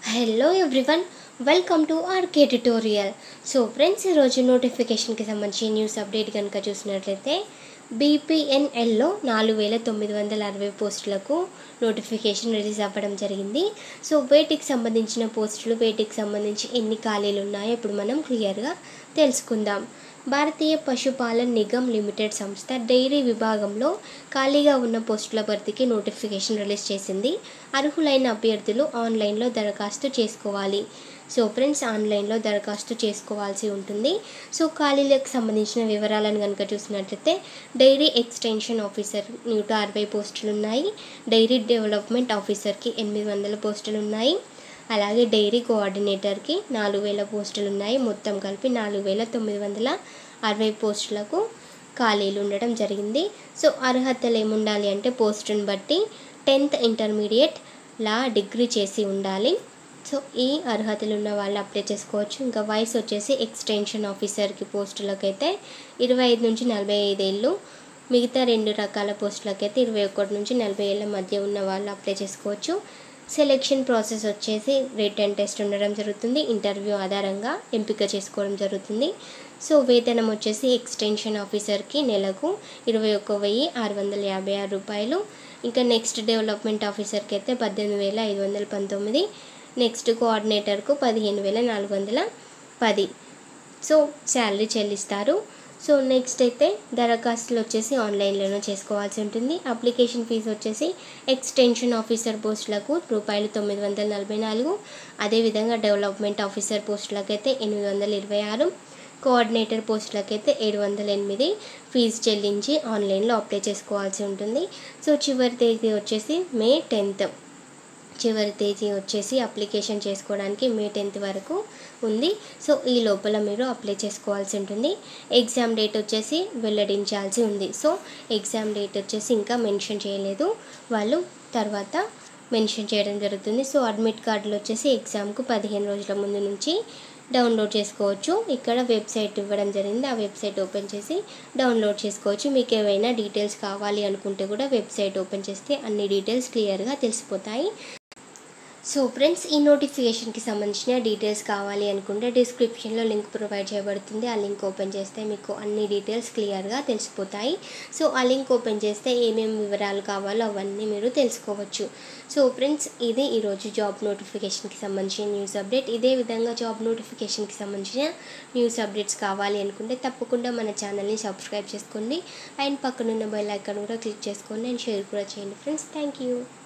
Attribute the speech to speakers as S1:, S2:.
S1: hello everyone welcome to RK tutorial so friends ఈరోజు నోటిఫికేషన్కి సంబంధించి న్యూస్ అప్డేట్ కనుక చూసినట్లయితే బీపీఎన్ఎల్లో నాలుగు వేల తొమ్మిది వందల అరవై పోస్టులకు నోటిఫికేషన్ రిలీజ్ అవ్వడం జరిగింది సో వేటికి సంబంధించిన పోస్టులు వేటికి సంబంధించి ఎన్ని ఖాళీలు ఉన్నాయో ఇప్పుడు మనం క్లియర్గా తెలుసుకుందాం భారతీయ పశుపాలన్ నిగమ్ లిమిటెడ్ సంస్థ డైరీ విభాగంలో ఖాళీగా ఉన్న పోస్టుల భర్తీకి నోటిఫికేషన్ రిలీజ్ చేసింది అర్హులైన అభ్యర్థులు ఆన్లైన్లో దరఖాస్తు చేసుకోవాలి సో ఫ్రెండ్స్ ఆన్లైన్లో దరఖాస్తు చేసుకోవాల్సి ఉంటుంది సో ఖాళీలకు సంబంధించిన వివరాలను కనుక చూసినట్లయితే డైరీ ఎక్స్టెన్షన్ ఆఫీసర్ నూట అరవై పోస్టులు ఉన్నాయి డైరీ డెవలప్మెంట్ ఆఫీసర్కి ఎనిమిది వందల పోస్టులు ఉన్నాయి అలాగే డైరీ కోఆర్డినేటర్కి నాలుగు వేల పోస్టులు ఉన్నాయి మొత్తం కలిపి నాలుగు వేల తొమ్మిది వందల అరవై పోస్టులకు ఖాళీలు ఉండడం జరిగింది సో అర్హతలు ఏముండాలి అంటే పోస్టుని బట్టి టెన్త్ ఇంటర్మీడియట్ లా డిగ్రీ చేసి ఉండాలి సో ఈ అర్హతలు ఉన్న వాళ్ళు అప్లై చేసుకోవచ్చు ఇంకా వయసు వచ్చేసి ఎక్స్టెన్షన్ ఆఫీసర్కి పోస్టులకైతే ఇరవై ఐదు నుంచి నలభై ఐదేళ్ళు మిగతా రెండు రకాల పోస్టులకైతే ఇరవై ఒకటి నుంచి నలభై ఏళ్ళ మధ్య ఉన్న వాళ్ళు అప్లై చేసుకోవచ్చు సెలెక్షన్ ప్రాసెస్ వచ్చేసి రిటర్న్ టెస్ట్ ఉండడం జరుగుతుంది ఇంటర్వ్యూ ఆధారంగా ఎంపిక చేసుకోవడం జరుగుతుంది సో వేతనం వచ్చేసి ఎక్స్టెన్షన్ ఆఫీసర్కి నెలకు ఇరవై ఒక్క వెయ్యి ఆరు వందల యాభై ఆరు రూపాయలు ఇంకా నెక్స్ట్ డెవలప్మెంట్ ఆఫీసర్కి అయితే పద్దెనిమిది వేల ఐదు వందల పంతొమ్మిది నెక్స్ట్ కోఆర్డినేటర్కు పదిహేను వేల నాలుగు వందల పది సో శాలరీ చెల్లిస్తారు సో నెక్స్ట్ అయితే దరఖాస్తులు వచ్చేసి ఆన్లైన్లోనే చేసుకోవాల్సి ఉంటుంది అప్లికేషన్ ఫీజు వచ్చేసి ఎక్స్టెన్షన్ ఆఫీసర్ పోస్టులకు రూపాయలు తొమ్మిది వందల నలభై నాలుగు అదేవిధంగా డెవలప్మెంట్ ఆఫీసర్ పోస్టులకు అయితే ఎనిమిది వందల ఇరవై ఆరు కోఆర్డినేటర్ పోస్టులకు అయితే ఏడు వందల ఎనిమిది ఫీజు చెల్లించి ఆన్లైన్లో అప్లై చేసుకోవాల్సి ఉంటుంది సో చివరి తేదీ వచ్చేసి మే టెన్త్ చివరి తేదీ వచ్చేసి అప్లికేషన్ చేసుకోవడానికి మే టెన్త్ వరకు ఉంది సో ఈ లోపల మీరు అప్లై చేసుకోవాల్సి ఉంటుంది ఎగ్జామ్ డేట్ వచ్చేసి వెల్లడించాల్సి ఉంది సో ఎగ్జామ్ డేట్ వచ్చేసి ఇంకా మెన్షన్ చేయలేదు వాళ్ళు తర్వాత మెన్షన్ చేయడం జరుగుతుంది సో అడ్మిట్ కార్డులు వచ్చేసి ఎగ్జామ్కు పదిహేను రోజుల ముందు నుంచి డౌన్లోడ్ చేసుకోవచ్చు ఇక్కడ వెబ్సైట్ ఇవ్వడం జరిగింది ఆ వెబ్సైట్ ఓపెన్ చేసి డౌన్లోడ్ చేసుకోవచ్చు మీకు ఏవైనా డీటెయిల్స్ కావాలి అనుకుంటే కూడా వెబ్సైట్ ఓపెన్ చేస్తే అన్ని డీటెయిల్స్ క్లియర్గా తెలిసిపోతాయి సో ఫ్రెండ్స్ ఈ నోటిఫికేషన్కి సంబంధించిన డీటెయిల్స్ కావాలి అనుకుంటే డిస్క్రిప్షన్లో లింక్ ప్రొవైడ్ చేయబడుతుంది ఆ లింక్ ఓపెన్ చేస్తే మీకు అన్ని డీటెయిల్స్ క్లియర్గా తెలిసిపోతాయి సో ఆ లింక్ ఓపెన్ చేస్తే ఏమేమి వివరాలు కావాలో అవన్నీ మీరు తెలుసుకోవచ్చు సో ఫ్రెండ్స్ ఇది ఈరోజు జాబ్ నోటిఫికేషన్కి సంబంధించిన న్యూస్ అప్డేట్ ఇదే విధంగా జాబ్ నోటిఫికేషన్కి సంబంధించిన న్యూస్ అప్డేట్స్ కావాలి అనుకుంటే తప్పకుండా మన ఛానల్ని సబ్స్క్రైబ్ చేసుకోండి అండ్ పక్కనున్న బెల్ ఐకాన్ కూడా క్లిక్ చేసుకోండి అండ్ షేర్ కూడా చేయండి ఫ్రెండ్స్ థ్యాంక్ యూ